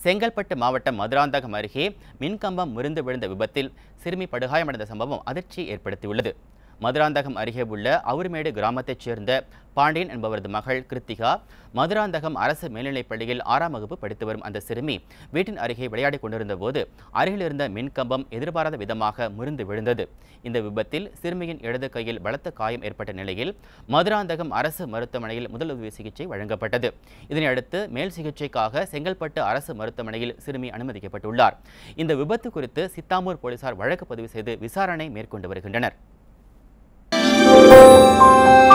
செங்கல்பட்டு மாவட்டம் மதுராந்தகம் அருகே மின்கம்பம் முறிந்து விழுந்த விபத்தில் சிறுமி படுகாயமடைந்த சம்பவம் அதிர்ச்சி ஏற்படுத்தியுள்ளது மதுராந்தகம் அருகே உள்ள அவுர்மேடு கிராமத்தைச் சேர்ந்த பாண்டியன் என்பவரது மகள் கிருத்திகா மதுராந்தகம் அரசு மேல்நிலைப் பள்ளியில் ஆறாம் வகுப்பு படித்து வரும் அந்த சிறுமி வீட்டின் அருகே விளையாடிக் கொண்டிருந்த போது அருகில் இருந்த மின்கம்பம் எதிர்பாராத விதமாக முறிந்து விழுந்தது இந்த விபத்தில் சிறுமியின் இடது கையில் பலத்த காயம் ஏற்பட்ட நிலையில் மதுராந்தகம் அரசு மருத்துவமனையில் முதலுதவி சிகிச்சை வழங்கப்பட்டது இதனையடுத்து மேல் சிகிச்சைக்காக செங்கல்பட்டு அரசு மருத்துவமனையில் சிறுமி அனுமதிக்கப்பட்டுள்ளார் இந்த விபத்து குறித்து சித்தாமூர் போலீசார் வழக்கு பதிவு செய்து விசாரணை மேற்கொண்டு வருகின்றனர்